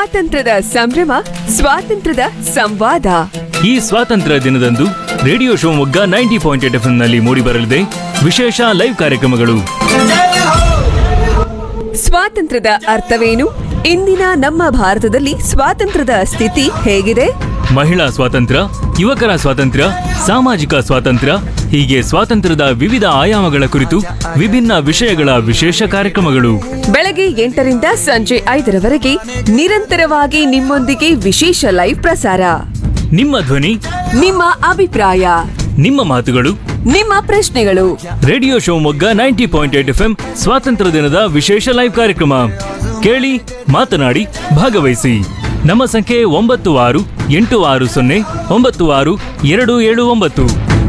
ಸ್ವಾತಂತ್ರ್ಯದ ಸಂಭ್ರಮ ಸ್ವಾತಂತ್ರ್ಯದ ಸಂವಾದ ಈ ಸ್ವಾತಂತ್ರ್ಯ ದಿನದಂದು radio Shivamogga ninety point eight F ನಲ್ಲಿ ಮೂಡಿಬರಲಿದೆ ವಿಶೇಷ ಲೈವ್ ಕಾರ್ಯಕ್ರಮಗಳು ಸ್ವಾತಂತ್ರ್ಯದ ಅರ್ಥವೇನು ಇಂದಿನ ನಮ್ಮ ಭಾರತದಲ್ಲಿ ಸ್ವಾತಂತ್ರ್ಯದ ಸ್ಥಿತಿ ಹೇಗಿದೆ ಮಹಿಳಾ ಸ್ವಾತಂತ್ರ್ಯ ಯುವಕರ ಸ್ವಾತಂತ್ರ್ಯ ಸಾಮಾಜಿಕ ಸ್ವಾತಂತ್ರ್ಯ ಹೀಗೆ ಸ್ವಾತಂತ್ರ್ಯದ ವಿವಿಧ ಆಯಾಮಗಳ ಕುರಿತು ವಿಭಿನ್ನ ವಿಷಯಗಳ ವಿಶೇಷ ಕಾರ್ಯಕ್ರಮಗಳು ಬೆಳಗ್ಗೆ ಎಂಟರಿಂದ ಸಂಜೆ ಐದರವರೆಗೆ ನಿರಂತರವಾಗಿ ನಿಮ್ಮೊಂದಿಗೆ ವಿಶೇಷ ಲೈವ್ ಪ್ರಸಾರ ನಿಮ್ಮ ಧ್ವನಿ ನಿಮ್ಮ ಅಭಿಪ್ರಾಯ ನಿಮ್ಮ ಮಾತುಗಳು ನಿಮ್ಮ ಪ್ರಶ್ನೆಗಳು radio Shivamogga ninety point eight F ಸ್ವಾತಂತ್ರ್ಯ ದಿನದ ವಿಶೇಷ ಲೈವ್ ಕಾರ್ಯಕ್ರಮ ಕೇಳಿ ಮಾತನಾಡಿ ಭಾಗವಹಿಸಿ ನಮ್ಮ ಸಂಖ್ಯೆ ಒಂಬತ್ತು ಆರು ಎಂಟು ಆರು ಸೊನ್ನೆ ಒಂಬತ್ತು ಆರು ಎರಡು ಏಳು ಒಂಬತ್ತು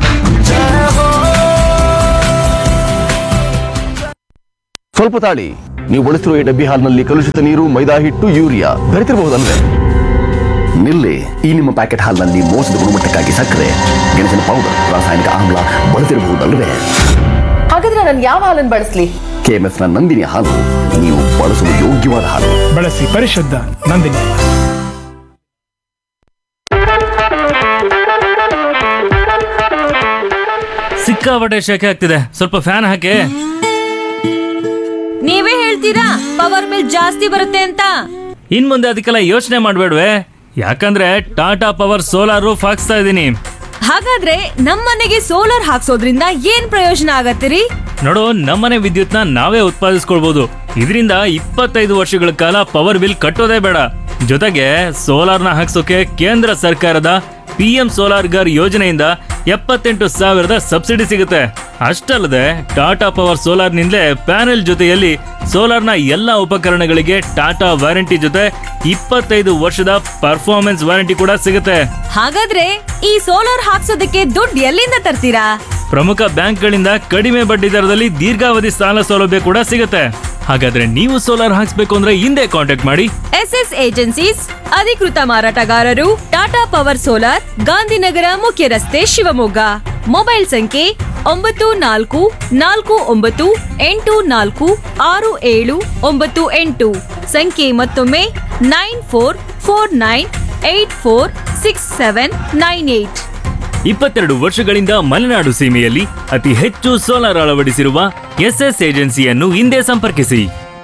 ಸ್ವಲ್ಪ ತಾಳಿ ನೀವು ಬಳಸಿರುವ ಈ ಡಬ್ಬಿ ಹಾಲ್ನಲ್ಲಿ ಕಲುಷಿತ ನೀರು ಮೈದಾ ಹಿಟ್ಟು ಯೂರಿಯಾ ಬೆರೆತಿರಬಹುದಲ್ವೇ ನಿಲ್ಲಿ ಈ ನಿಮ್ಮ ಪ್ಯಾಕೆಟ್ ಹಾಲ್ನಲ್ಲಿ ಮೋಸದ ಗುಣಮಟ್ಟಕ್ಕಾಗಿ ಸಕ್ಕರೆ ಗೆಣಸಿನ ಪೌಡರ್ ರಾಸಾಯನಿಕ ಆಮ್ಲ ಬಳಸಿರಬಹುದಲ್ವೇ ಹಾಗಾದ್ರೆ ನಾನು ಯಾವ ಹಾಲನ್ನು ಬಳಸ್ಲಿ ಕೆಎಂಎಫ್ನ ನಂದಿನಿ ಹಾಲು ನೀವು ಬಳಸಲು ಯೋಗ್ಯವಾದ ಹಾಲು ಬಳಸಿ ಪರಿಶುದ್ಧ ನಂದಿನಿ ಸಿಕ್ಕಾಪಟ್ಟೆ ಶೆಕೆ ಆಗ್ತಿದೆ ಸ್ವಲ್ಪ ಫ್ಯಾನ್ ಹಾಕಿ ನೀವೇ ಹೇಳ್ತೀರಾ ಪವರ್ ಬಿಲ್ ಜಾಸ್ತಿ ಬರುತ್ತೆ ಅಂತ ಇನ್ ಮುಂದೆ ಅದಕ್ಕೆಲ್ಲ ಯೋಚನೆ ಮಾಡ್ಬೇಡ್ವೆ ಯಾಕಂದ್ರೆ ಟಾಟಾ ಪವರ್ ಸೋಲಾರ್ ರೂಫ್ ಹಾಕ್ಸ್ತಾ ಇದ್ದೀನಿ ಹಾಗಾದ್ರೆ ನಮ್ಮನೆಗೆ ಸೋಲಾರ್ ಹಾಕ್ಸೋದ್ರಿಂದ ಏನ್ ಪ್ರಯೋಜನ ಆಗತ್ತಿರಿ ನೋಡು ನಮ್ಮನೆ ವಿದ್ಯುತ್ನ ನಾವೇ ಉತ್ಪಾದಿಸ್ಕೊಳ್ಬಹುದು ಇದರಿಂದ ಇಪ್ಪತ್ತೈದು ವರ್ಷಗಳ ಕಾಲ ಪವರ್ ಬಿಲ್ ಕಟ್ಟೋದೇ ಬೇಡ ಜೊತೆಗೆ ಸೋಲಾರ್ನ ಹಾಕ್ಸೋಕೆ ಕೇಂದ್ರ ಸರ್ಕಾರದ ಪಿ ಎಂ ಸೋಲಾರ್ ಗರ್ ಯೋಜನೆಯಿಂದ ಎಪ್ಪತ್ತೆಂಟು ಸಾವಿರದ ಸಬ್ಸಿಡಿ ಸಿಗುತ್ತೆ ಅಷ್ಟಲ್ಲದೆ ಟಾಟಾ ಪವರ್ ಸೋಲಾರ್ನಿಂದಲೇ ಪ್ಯಾನೆಲ್ ಜೊತೆಯಲ್ಲಿ ಸೋಲಾರ್ನ ಎಲ್ಲ ಉಪಕರಣಗಳಿಗೆ ಟಾಟಾ ವಾರಂಟಿ ಜೊತೆ ಇಪ್ಪತ್ತೈದು ವರ್ಷದ ಪರ್ಫಾರ್ಮೆನ್ಸ್ ವಾರಂಟಿ ಕೂಡ ಸಿಗುತ್ತೆ ಹಾಗಾದ್ರೆ ಈ ಸೋಲಾರ್ ಹಾಕ್ಸೋದಕ್ಕೆ ದುಡ್ಡು ಎಲ್ಲಿಂದ ತರ್ತೀರಾ ಪ್ರಮುಖ ಬ್ಯಾಂಕ್ಗಳಿಂದ ಕಡಿಮೆ ಬಡ್ಡಿ ದರದಲ್ಲಿ ದೀರ್ಘಾವಧಿ ಸಾಲ ಸೌಲಭ್ಯ ಕೂಡ ಸಿಗುತ್ತೆ ಹಾಗಾದ್ರೆ ನೀವು ಸೋಲಾರ್ ಹಾಕ್ಸ್ಬೇಕು ಅಂದ್ರೆ ಹಿಂದೆ ಕಾಂಟ್ಯಾಕ್ಟ್ ಮಾಡಿ ಎಸ್ ಎಸ್ ಏಜೆನ್ಸೀಸ್ ಅಧಿಕೃತ ಮಾರಾಟಗಾರರು ಟಾಟಾ ಪವರ್ ಸೋಲಾರ್ ಗಾಂಧಿನಗರ ಮುಖ್ಯ ರಸ್ತೆ ಶಿವಮೊಗ್ಗ ಮೊಬೈಲ್ ಸಂಖ್ಯೆ ಒಂಬತ್ತು ನಾಲ್ಕು ನಾಲ್ಕು ಒಂಬತ್ತು ಎಂಟು ನಾಲ್ಕು ಆರು ಏಳು ಒಂಬತ್ತು ಎಂಟು ಸಂಖ್ಯೆ ಮತ್ತೊಮ್ಮೆ nine four four nine eight four six seven nine eight ಇಪ್ಪತ್ತೆರಡು ವರ್ಷಗಳಿಂದ ಮಲೆನಾಡು ಸೀಮೆಯಲ್ಲಿ ಅತಿ ಹೆಚ್ಚು ಸೋಲಾರ್ ಅಳವಡಿಸಿರುವ ಎಸ್ಎಸ್ ಏಜೆನ್ಸಿಯನ್ನು ಹಿಂದೆ ಸಂಪರ್ಕಿಸಿ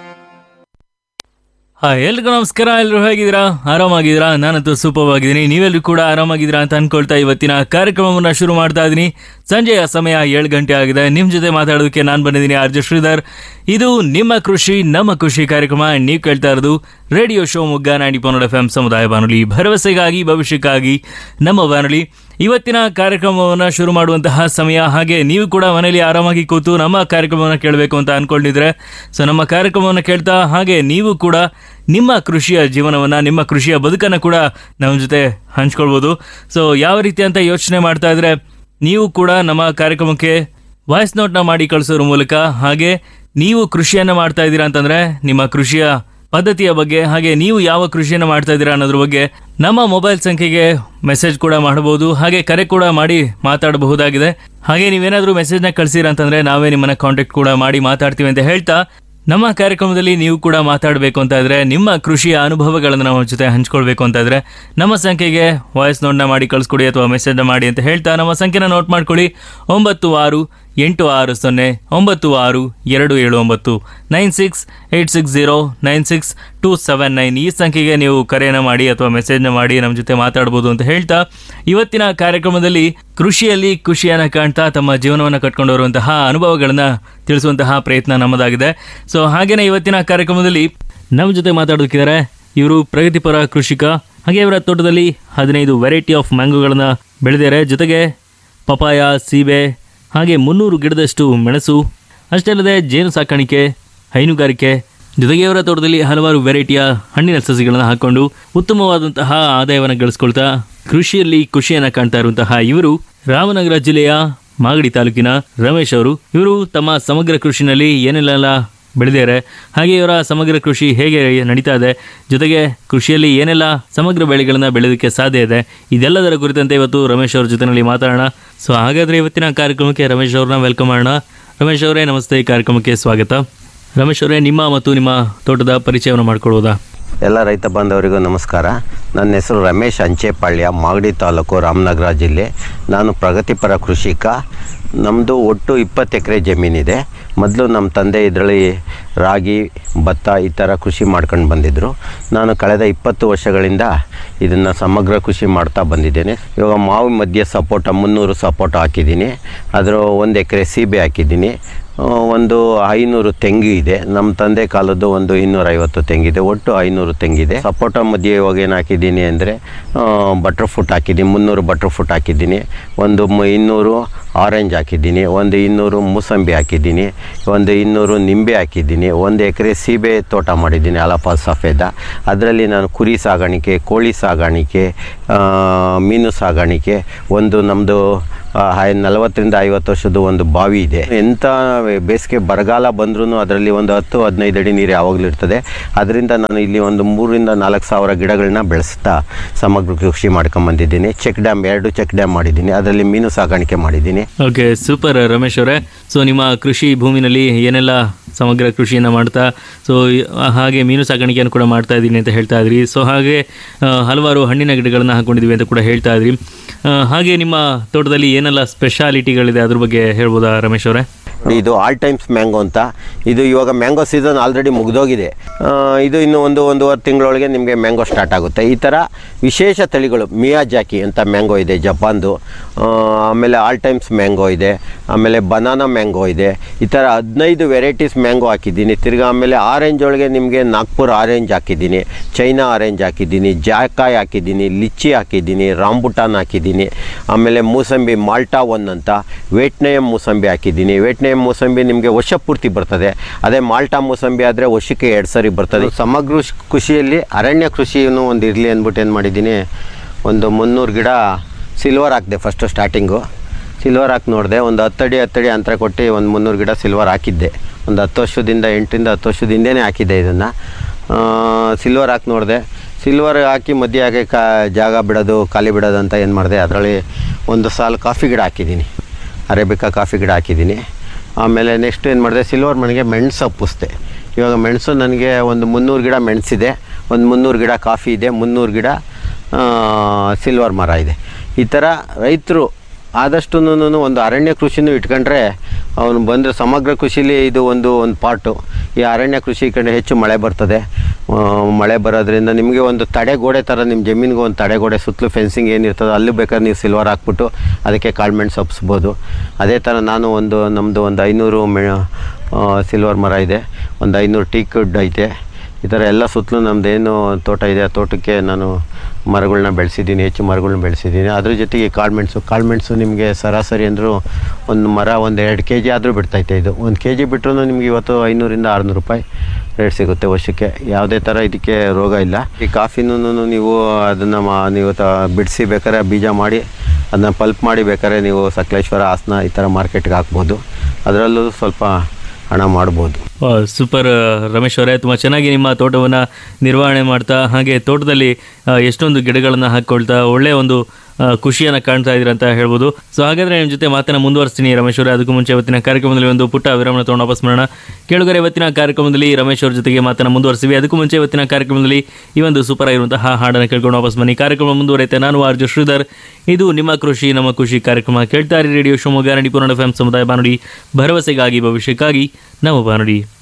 ಹಾಯ್ ಎಲ್ರಿಗೂ ನಮಸ್ಕಾರ ಎಲ್ಲರೂ ಹೇಗಿದ್ದೀರಾ ಆರಾಮಾಗಿದ್ದೀರಾ ನಾನಂತೂ ಸೂಪರ್ ಆಗಿದ್ದೀನಿ ನೀವೆಲ್ಲರೂ ಕೂಡ ಆರಾಮಾಗಿದ್ದೀರಾ ಅಂತ ಅನ್ಕೊಳ್ತಾ ಇವತ್ತಿನ ಕಾರ್ಯಕ್ರಮವನ್ನು ಶುರು ಮಾಡ್ತಾ ಇದ್ದೀನಿ ಸಂಜೆಯ ಸಮಯ ಏಳು ಗಂಟೆ ಆಗಿದೆ ನಿಮ್ಮ ಜೊತೆ ಮಾತಾಡೋದಕ್ಕೆ ನಾನು ಬಂದಿದ್ದೀನಿ ಆರ್ಜೆ ಶ್ರೀಧರ್ ಇದು ನಿಮ್ಮ ಕೃಷಿ ನಮ್ಮ ಖುಷಿ ಕಾರ್ಯಕ್ರಮ ನೀವು ಕೇಳ್ತಾ ಇರೋದು radio Shivamogga ninety point F M ಸಮುದಾಯ ಬಾನುಲಿ ಭರವಸೆಗಾಗಿ ಭವಿಷ್ಯಕ್ಕಾಗಿ ನಮ್ಮ ಬಾನುಲಿ ಇವತ್ತಿನ ಕಾರ್ಯಕ್ರಮವನ್ನು ಶುರು ಮಾಡುವಂತಹ ಸಮಯ ಹಾಗೆ ನೀವು ಕೂಡ ಮನೆಯಲ್ಲಿ ಆರಾಮಾಗಿ ಕೂತು ನಮ್ಮ ಕಾರ್ಯಕ್ರಮವನ್ನು ಕೇಳಬೇಕು ಅಂತ ಅನ್ಕೊಂಡಿದ್ರೆ ಸೊ ನಮ್ಮ ಕಾರ್ಯಕ್ರಮವನ್ನು ಕೇಳ್ತಾ ಹಾಗೆ ನೀವು ಕೂಡ ನಿಮ್ಮ ಕೃಷಿಯ ಜೀವನವನ್ನು ನಿಮ್ಮ ಕೃಷಿಯ ಬದುಕನ್ನು ಕೂಡ ನಮ್ಮ ಜೊತೆ ಹಂಚ್ಕೊಳ್ಬೋದು ಸೊ ಯಾವ ರೀತಿ ಅಂತ ಯೋಚನೆ ಮಾಡ್ತಾ ಇದ್ರೆ ನೀವು ಕೂಡ ನಮ್ಮ ಕಾರ್ಯಕ್ರಮಕ್ಕೆ ವಾಯ್ಸ್ ನೋಟ್ನ ಮಾಡಿ ಕಳಿಸೋದ್ರ ಮೂಲಕ ಹಾಗೆ ನೀವು ಕೃಷಿಯನ್ನು ಮಾಡ್ತಾ ಇದ್ದೀರಾ ಅಂತಂದ್ರೆ ನಿಮ್ಮ ಕೃಷಿಯ ಪದ್ಧತಿಯ ಬಗ್ಗೆ ಹಾಗೆ ನೀವು ಯಾವ ಕೃಷಿಯನ್ನು ಮಾಡ್ತಾ ಇದ್ದೀರಾ ಅನ್ನೋದ್ರ ಬಗ್ಗೆ ನಮ್ಮ ಮೊಬೈಲ್ ಸಂಖ್ಯೆಗೆ ಮೆಸೇಜ್ ಕೂಡ ಮಾಡಬಹುದು ಹಾಗೆ ಕರೆ ಕೂಡ ಮಾಡಿ ಮಾತಾಡಬಹುದಾಗಿದೆ ಹಾಗೆ ನೀವೇನಾದರೂ ಮೆಸೇಜ್ನ ಕಳಿಸಿರ ಅಂತಂದ್ರೆ ನಾವೇ ನಿಮ್ಮನ್ನ ಕಾಂಟ್ಯಾಕ್ಟ್ ಕೂಡ ಮಾಡಿ ಮಾತಾಡ್ತೀವಿ ಅಂತ ಹೇಳ್ತಾ ನಮ್ಮ ಕಾರ್ಯಕ್ರಮದಲ್ಲಿ ನೀವು ಕೂಡ ಮಾತಾಡಬೇಕು ಅಂತ ಇದ್ರೆ ನಿಮ್ಮ ಕೃಷಿಯ ಅನುಭವಗಳನ್ನು ನಮ್ಮ ಜೊತೆ ಹಂಚ್ಕೊಳ್ಬೇಕು ಅಂತ ಇದ್ರೆ ನಮ್ಮ ಸಂಖ್ಯೆಗೆ ವಾಯ್ಸ್ ನೋಟ್ನ ಮಾಡಿ ಕಳಿಸ್ಕೊಡಿ ಅಥವಾ ಮೆಸೇಜ್ನ ಮಾಡಿ ಅಂತ ಹೇಳ್ತಾ ನಮ್ಮ ಸಂಖ್ಯೆನ ನೋಟ್ ಮಾಡ್ಕೊಳ್ಳಿ ಒಂಬತ್ತು ಆರು ಎಂಟು ಆರು ಸೊನ್ನೆ ಒಂಬತ್ತು ಆರು ಎರಡು ಏಳು ಒಂಬತ್ತು nine six eight six zero nine six two seven nine ಈ ಸಂಖ್ಯೆಗೆ ನೀವು ಕರೆಯನ್ನು ಮಾಡಿ ಅಥವಾ ಮೆಸೇಜ್ನ ಮಾಡಿ ನಮ್ಮ ಜೊತೆ ಮಾತಾಡ್ಬೋದು ಅಂತ ಹೇಳ್ತಾ ಇವತ್ತಿನ ಕಾರ್ಯಕ್ರಮದಲ್ಲಿ ಕೃಷಿಯಲ್ಲಿ ಖುಷಿಯನ್ನು ಕಾಣ್ತಾ ತಮ್ಮ ಜೀವನವನ್ನು ಕಟ್ಕೊಂಡು ಬರುವಂತಹ ಅನುಭವಗಳನ್ನು ತಿಳಿಸುವಂತಹ ಪ್ರಯತ್ನ ನಮ್ಮದಾಗಿದೆ ಸೊ ಹಾಗೇನೆ ಇವತ್ತಿನ ಕಾರ್ಯಕ್ರಮದಲ್ಲಿ ನಮ್ಮ ಜೊತೆ ಮಾತಾಡೋದಕ್ಕಿದ್ದಾರೆ ಇವರು ಪ್ರಗತಿಪರ ಕೃಷಿಕ ಹಾಗೆ ಇವರ ತೋಟದಲ್ಲಿ ಹದಿನೈದು ವೆರೈಟಿ ಆಫ್ ಮ್ಯಾಂಗೋಗಳನ್ನು ಬೆಳೆದಿದ್ದಾರೆ ಜೊತೆಗೆ ಪಪಾಯ ಸೀಬೆ ಹಾಗೆ ಮುನ್ನೂರು ಗಿಡದಷ್ಟು ಮೆಣಸು ಅಷ್ಟೇ ಅಲ್ಲದೆ ಜೇನು ಸಾಕಾಣಿಕೆ ಹೈನುಗಾರಿಕೆ ಜೊತೆಗೆ ಇವರ ತೋಟದಲ್ಲಿ ಹಲವಾರು ವೆರೈಟಿಯ ಹಣ್ಣಿನ ಸಸಿಗಳನ್ನು ಹಾಕೊಂಡು ಉತ್ತಮವಾದಂತಹ ಆದಾಯವನ್ನು ಗಳಿಸ್ಕೊಳ್ತಾ ಕೃಷಿಯಲ್ಲಿ ಖುಷಿಯನ್ನು ಕಾಣ್ತಾ ಇರುವಂತಹ ಇವರು ರಾಮನಗರ ಜಿಲ್ಲೆಯ ಮಾಗಡಿ ತಾಲೂಕಿನ ರಮೇಶ್ ಅವರು ಇವರು ತಮ್ಮ ಸಮಗ್ರ ಕೃಷಿನಲ್ಲಿ ಏನೆಲ್ಲ ಬೆಳೆದಿದ್ದಾರೆ ಹಾಗೆ ಇವರ ಸಮಗ್ರ ಕೃಷಿ ಹೇಗೆ ನಡೀತಾ ಇದೆ ಜೊತೆಗೆ ಕೃಷಿಯಲ್ಲಿ ಏನೆಲ್ಲ ಸಮಗ್ರ ಬೆಳೆಗಳನ್ನು ಬೆಳೆಯೋದಕ್ಕೆ ಸಾಧ್ಯ ಇದೆ ಇದೆಲ್ಲದರ ಕುರಿತಂತೆ ಇವತ್ತು ರಮೇಶ್ ಅವ್ರ ಜೊತೆನಲ್ಲಿ ಮಾತಾಡೋಣ ಸೊ ಹಾಗಾದರೆ ಇವತ್ತಿನ ಕಾರ್ಯಕ್ರಮಕ್ಕೆ ರಮೇಶ್ ಅವ್ರನ್ನ ವೆಲ್ಕಮ್ ಮಾಡೋಣ ರಮೇಶ್ ಅವರೇ ನಮಸ್ತೆ ಈ ಕಾರ್ಯಕ್ರಮಕ್ಕೆ ಸ್ವಾಗತ ರಮೇಶ್ ಅವರೇ ನಿಮ್ಮ ಮತ್ತು ನಿಮ್ಮ ತೋಟದ ಪರಿಚಯವನ್ನು ಮಾಡ್ಕೊಳ್ಬೋದಾ ಎಲ್ಲ ರೈತ ಬಾಂಧವರಿಗೂ ನಮಸ್ಕಾರ ನನ್ನ ಹೆಸರು ರಮೇಶ್ ಅಂಚೆಪಾಳ್ಯ ಮಾಗಡಿ ತಾಲೂಕು ರಾಮನಗರ ಜಿಲ್ಲೆ ನಾನು ಪ್ರಗತಿಪರ ಕೃಷಿಕ ನಮ್ಮದು ಒಟ್ಟು ಇಪ್ಪತ್ತು ಎಕರೆ ಜಮೀನಿದೆ ಮೊದಲು ನಮ್ಮ ತಂದೆ ಇದರಲ್ಲಿ ರಾಗಿ ಭತ್ತ ಈ ಥರ ಕೃಷಿ ಮಾಡ್ಕೊಂಡು ಬಂದಿದ್ದರು ನಾನು ಕಳೆದ ಇಪ್ಪತ್ತು ವರ್ಷಗಳಿಂದ ಇದನ್ನು ಸಮಗ್ರ ಕೃಷಿ ಮಾಡ್ತಾ ಬಂದಿದ್ದೇನೆ ಇವಾಗ ಮಾವು ಮಧ್ಯೆ ಸಪೋಟ ಮುನ್ನೂರು ಸಪೋಟ ಹಾಕಿದ್ದೀನಿ ಅದರ ಒಂದು ಎಕರೆ ಸೀಬೆ ಹಾಕಿದ್ದೀನಿ ಆ, ಒಂದು ಐನೂರು ತೆಂಗು ಇದೆ ನಮ್ಮ ತಂದೆ ಕಾಲದ್ದು ಒಂದು ಇನ್ನೂರೈವತ್ತು ತೆಂಗಿದೆ ಒಟ್ಟು ಐನೂರು ತೆಂಗಿದೆ ಸಪೋಟ ಮಧ್ಯೆ ಇವಾಗ ಏನು ಹಾಕಿದ್ದೀನಿ ಅಂದರೆ ಬಟರ್ ಫ್ರೂಟ್ ಹಾಕಿದ್ದೀನಿ ಮುನ್ನೂರು ಬಟರ್ ಫ್ರೂಟ್ ಹಾಕಿದ್ದೀನಿ ಒಂದು ಮ- ಇನ್ನೂರು ಆರೆಂಜ್ ಹಾಕಿದ್ದೀನಿ ಒಂದು ಇನ್ನೂರು ಮೂಸಂಬಿ ಹಾಕಿದ್ದೀನಿ ಒಂದು ಇನ್ನೂರು ನಿಂಬೆ ಹಾಕಿದ್ದೀನಿ ಒಂದು ಎಕರೆ ಸೀಬೆ ತೋಟ ಮಾಡಿದ್ದೀನಿ ಅಲಫಾ ಸಫೇದ ಅದರಲ್ಲಿ ನಾನು ಕುರಿ ಸಾಗಾಣಿಕೆ ಕೋಳಿ ಸಾಗಾಣಿಕೆ ಆ, ಮೀನು ಸಾಗಾಣಿಕೆ ಒಂದು ನಮ್ಮದು ನಲವತ್ತರಿಂದ ಐವತ್ತು ವರ್ಷದ ಒಂದು ಬಾವಿ ಇದೆ ಎಂಥ ಬೇಸಿಗೆ ಬರಗಾಲ ಬಂದ್ರೂ ಅದರಲ್ಲಿ ಒಂದು ಹತ್ತು ಹದಿನೈದು ಅಡಿ ನೀರು ಯಾವಾಗಲೂ ಇರ್ತದೆ ಅದರಿಂದ ನಾನು ಇಲ್ಲಿ ಒಂದು ಮೂರರಿಂದ ನಾಲ್ಕು ಸಾವಿರ ಗಿಡಗಳನ್ನ ಬೆಳೆಸ್ತಾ ಸಮಗ್ರ ಕೃಷಿ ಮಾಡ್ಕೊಂಬಂದಿದ್ದೀನಿ ಚೆಕ್ ಡ್ಯಾಮ್ ಎರಡು ಚೆಕ್ ಡ್ಯಾಮ್ ಮಾಡಿದ್ದೀನಿ ಅದರಲ್ಲಿ ಮೀನು ಸಾಗಾಣಿಕೆ ಮಾಡಿದ್ದೀನಿ ಓಕೆ ಸೂಪರ್ ರಮೇಶ್ ಅವರೇ ಸೊ ನಿಮ್ಮ ಕೃಷಿ ಭೂಮಿನಲ್ಲಿ ಏನೆಲ್ಲ ಸಮಗ್ರ ಕೃಷಿಯನ್ನು ಮಾಡ್ತಾ ಸೊ ಹಾಗೆ ಮೀನು ಸಾಕಾಣಿಕೆಯನ್ನು ಕೂಡ ಮಾಡ್ತಾ ಇದ್ದೀನಿ ಅಂತ ಹೇಳ್ತಾ ಇದ್ರಿ ಸೊ ಹಾಗೆ ಆ, ಹಲವಾರು ಹಣ್ಣಿನ ಗಿಡಗಳನ್ನು ಹಾಕೊಂಡಿದ್ದೀವಿ ಅಂತ ಕೂಡ ಹೇಳ್ತಾ ಇದ್ರಿ ಆ, ಹಾಗೆ ನಿಮ್ಮ ತೋಟದಲ್ಲಿ ಏನೆಲ್ಲ ಸ್ಪೆಷಾಲಿಟಿಗಳಿದೆ ಅದ್ರ ಬಗ್ಗೆ ಹೇಳ್ಬೋದಾ ರಮೇಶ್ ಅವರೇ ಇದು ಆಲ್ ಟೈಮ್ಸ್ ಮ್ಯಾಂಗೋ ಅಂತ ಇದು ಇವಾಗ ಮ್ಯಾಂಗೋ ಸೀಸನ್ ಆಲ್ರೆಡಿ ಮುಗ್ದೋಗಿದೆ ಆ, ಇದು ಇನ್ನು ಒಂದು ಒಂದೂವರೆ ತಿಂಗಳೊಳಗೆ ನಿಮಗೆ ಮ್ಯಾಂಗೋ ಸ್ಟಾರ್ಟ್ ಆಗುತ್ತೆ ಈ ಥರ ವಿಶೇಷ ತಳಿಗಳು ಮಿಯಾಜಾಕಿ ಅಂತ ಮ್ಯಾಂಗೋ ಇದೆ ಜಪಾನ್ದು ಆ, ಆಮೇಲೆ ಆಲ್ ಟೈಮ್ಸ್ ಮ್ಯಾಂಗೋ ಇದೆ ಆಮೇಲೆ ಬನಾನಾ ಮ್ಯಾಂಗೋ ಇದೆ ಈ ಥರ ಹದಿನೈದು ವೆರೈಟೀಸ್ ಮ್ಯಾಂಗೋ ಹಾಕಿದ್ದೀನಿ ತಿರ್ಗಾ ಆಮೇಲೆ ಆರೆಂಜ್ ಒಳಗೆ ನಿಮಗೆ ನಾಗ್ಪುರ್ ಆರೆಂಜ್ ಹಾಕಿದ್ದೀನಿ ಚೈನಾ ಆರೆಂಜ್ ಹಾಕಿದ್ದೀನಿ ಜಾಕಾಯ್ ಹಾಕಿದ್ದೀನಿ ಲಿಚ್ಚಿ ಹಾಕಿದ್ದೀನಿ ರಾಂಬುಟಾನ್ ಹಾಕಿದ್ದೀನಿ ಆಮೇಲೆ ಮೂಸಂಬಿ ಮಾಲ್ಟಾ ಒನ್ ಅಂತ ವೇಟ್ನಯಂ ಮೂಸಂಬಿ ಹಾಕಿದ್ದೀನಿ ವೇಟ್ನಯಂ ಮೂಸಂಬಿ ನಿಮಗೆ ವರ್ಷ ಪೂರ್ತಿ ಬರ್ತದೆ ಅದೇ ಮಾಲ್ಟಾ ಮೂಸಂಬಿ ಆದರೆ ವರ್ಷಕ್ಕೆ ಎರಡು ಸರಿ ಬರ್ತದೆ ಸಮಗ್ರ ಶ್- ಕೃಷಿಯಲ್ಲಿ ಅರಣ್ಯ ಕೃಷಿಯನ್ನು ಒಂದು ಇರಲಿ ಅಂದ್ಬಿಟ್ಟು ಏನು ಮಾಡಿದ್ದೀನಿ ಒಂದು ಮುನ್ನೂರು ಗಿಡ ಸಿಲ್ವರ್ ಹಾಕಿದೆ ಫಸ್ಟು ಸ್ಟಾರ್ಟಿಂಗು ಸಿಲ್ವರ್ ಹಾಕಿ ನೋಡಿದೆ ಒಂದು ಹತ್ತಡಿ ಹತ್ತಡಿ ಅಂತರ ಕೊಟ್ಟು ಒಂದು ಮುನ್ನೂರು ಗಿಡ ಸಿಲ್ವರ್ ಹಾಕಿದ್ದೆ ಒಂದು ಹತ್ತು ವರ್ಷದಿಂದ ಎಂಟರಿಂದ ಹತ್ತು ವರ್ಷದ ಹಿಂದೆನೇ ಹಾಕಿದ್ದೆ ಇದನ್ನು ಸಿಲ್ವರ್ ಹಾಕಿ ನೋಡಿದೆ ಸಿಲ್ವರ್ ಹಾಕಿ ಮಧ್ಯೆ ಹಾಕಿ ಕಾ ಜಾಗ ಬಿಡೋದು ಖಾಲಿ ಬಿಡೋದು ಅಂತ ಏನು ಮಾಡಿದೆ ಅದರಲ್ಲಿ ಒಂದು ಸಾಲು ಕಾಫಿ ಗಿಡ ಹಾಕಿದ್ದೀನಿ ಅರೇಬಿಕಾ ಕಾಫಿ ಗಿಡ ಹಾಕಿದ್ದೀನಿ ಆಮೇಲೆ ನೆಕ್ಸ್ಟ್ ಏನು ಮಾಡಿದೆ ಸಿಲ್ವರ್ ಮನೆಗೆ ಮೆಣಸು ಹಪ್ಪಿಸ್ದೆ ಇವಾಗ ಮೆಣಸು ನನಗೆ ಒಂದು ಮುನ್ನೂರು ಗಿಡ ಮೆಣಸಿದೆ ಒಂದು ಮುನ್ನೂರು ಗಿಡ ಕಾಫಿ ಇದೆ ಮುನ್ನೂರು ಗಿಡ ಆ, ಸಿಲ್ವರ್ ಮರ ಇದೆ ಈ ಥರ ರೈತರು ಆದಷ್ಟು ಒಂದು ಅರಣ್ಯ ಕೃಷಿನೂ ಇಟ್ಕೊಂಡ್ರೆ ಅವನು ಬಂದರೆ ಸಮಗ್ರ ಕೃಷಿಲಿ ಇದು ಒಂದು ಒಂದು ಪಾರ್ಟು ಈ ಅರಣ್ಯ ಕೃಷಿ ಕಡೆ ಹೆಚ್ಚು ಮಳೆ ಬರ್ತದೆ ಆ, ಮಳೆ ಬರೋದ್ರಿಂದ ನಿಮಗೆ ಒಂದು ತಡೆಗೋಡೆ ಥರ ನಿಮ್ಮ ಜಮೀನಿಗೆ ಒಂದು ತಡೆಗೋಡೆ ಸುತ್ತಲೂ ಫೆನ್ಸಿಂಗ್ ಏನಿರ್ತದೋ ಅಲ್ಲೂ ಬೇಕಾದ್ರೆ ನೀವು ಸಿಲ್ವರ್ ಹಾಕ್ಬಿಟ್ಟು ಅದಕ್ಕೆ ಕಾಳ್ಮೆಣ್ಸು ಹಬ್ಸ್ಬೋದು ಅದೇ ಥರ ನಾನು ಒಂದು ನಮ್ಮದು ಒಂದು ಐನೂರು ಮೆ ಸಿಲ್ವರ್ ಮರ ಇದೆ ಒಂದು ಐನೂರು ಟೀಕ್ ವುಡ್ ಐತೆ ಈ ಥರ ಎಲ್ಲ ಸುತ್ತಲೂ ನಮ್ಮದು ಏನು ತೋಟ ಇದೆ ಆ ತೋಟಕ್ಕೆ ನಾನು ಮರಗಳನ್ನ ಬೆಳೆಸಿದ್ದೀನಿ ಹೆಚ್ಚು ಮರಗಳನ್ನ ಬೆಳೆಸಿದ್ದೀನಿ ಅದ್ರ ಜೊತೆಗೆ ಕಾಳುಮೆಣಸು ಕಾಳುಮೆಣಸು ನಿಮಗೆ ಸರಾಸರಿ ಅಂದರೂ ಒಂದು ಮರ ಒಂದು ಎರಡು ಕೆ ಜಿ ಆದರೂ ಬಿಡ್ತೈತೆ ಇದು ಒಂದು ಕೆ ಜಿ ಬಿಟ್ಟರು ನಿಮ್ಗೆ ಇವತ್ತು ಐನೂರಿಂದ ಆರುನೂರು ರೂಪಾಯಿ ರೇಟ್ ಸಿಗುತ್ತೆ ವರ್ಷಕ್ಕೆ ಯಾವುದೇ ಥರ ಇದಕ್ಕೆ ರೋಗ ಇಲ್ಲ ಈ ಕಾಫಿನೂ ನೀವು ಅದನ್ನು ಮಾ ನೀವು ತ ಬಿಡಿಸಿ ಬೇಕಾದ್ರೆ ಬೀಜ ಮಾಡಿ ಅದನ್ನ ಪಲ್ಪ್ ಮಾಡಿ ಬೇಕಾದ್ರೆ ನೀವು ಸಕಲೇಶ್ವರ ಹಾಸನ ಈ ಥರ ಮಾರ್ಕೆಟ್ಗೆ ಹಾಕ್ಬೋದು ಅದರಲ್ಲೂ ಸ್ವಲ್ಪ ಹಣ ಮಾಡ್ಬೋದು ಸೂಪರ್ ರಮೇಶ್ ಅವರೇ ತುಂಬ ಚೆನ್ನಾಗಿ ನಿಮ್ಮ ತೋಟವನ್ನು ನಿರ್ವಹಣೆ ಮಾಡ್ತಾ ಹಾಗೆ ತೋಟದಲ್ಲಿ ಆ, ಎಷ್ಟೊಂದು ಗಿಡಗಳನ್ನು ಹಾಕ್ಕೊಳ್ತಾ ಒಳ್ಳೆಯ ಒಂದು ಆ, ಖುಷಿಯನ್ನು ಕಾಣ್ತಾ ಇದ್ದೀರಾ ಅಂತ ಹೇಳ್ಬೋದು ಸೊ ಹಾಗಾದರೆ ನಿಮ್ಮ ಜೊತೆ ಮಾತನ್ನು ಮುಂದುವರಿಸ್ತೀನಿ ರಮೇಶ್ ಅವರೇ ಅದಕ್ಕೂ ಮುಂಚೆ ಇವತ್ತಿನ ಕಾರ್ಯಕ್ರಮದಲ್ಲಿ ಒಂದು ಪುಟ್ಟ ವಿರಾಮನ ತೊಗೊಂಡು ವಾಪಸ್ ಮಾಡೋಣ ಕೇಳುಗರೆ ಇವತ್ತಿನ ಕಾರ್ಯಕ್ರಮದಲ್ಲಿ ರಮೇಶ್ ಅವ್ರ ಜೊತೆಗೆ ಮಾತನ್ನು ಮುಂದುವರಿಸಿವಿ ಅದಕ್ಕೂ ಮುಂಚೆ ಇವತ್ತಿನ ಕಾರ್ಯಕ್ರಮದಲ್ಲಿ ಈ ಒಂದು ಸೂಪರ್ ಆಗಿರುವಂತಹ ಹಾಡನ್ನು ಕೇಳ್ಕೊಂಡು ವಾಪಸ್ ಬನ್ನಿ ಕಾರ್ಯಕ್ರಮ ಮುಂದುವರೆಯುತ್ತೆ ನಾನು ಆರ್ಜು ಶ್ರೀಧರ್ ಇದು ನಿಮ್ಮ ಕೃಷಿ ನಮ್ಮ ಖುಷಿ ಕಾರ್ಯಕ್ರಮ ಕೇಳ್ತಾರೆ ರೇಡಿಯೋ ಶಿವಮೊಗ್ಗ ನಡಿ ಪುರಾಣ ಎಫ್ ಸಮುದಾಯ ಬಾನುಡಿ ಭರವಸೆಗಾಗಿ ಭವಿಷ್ಯಕ್ಕಾಗಿ ನಮ್ಮ ಬಾನುಡಿ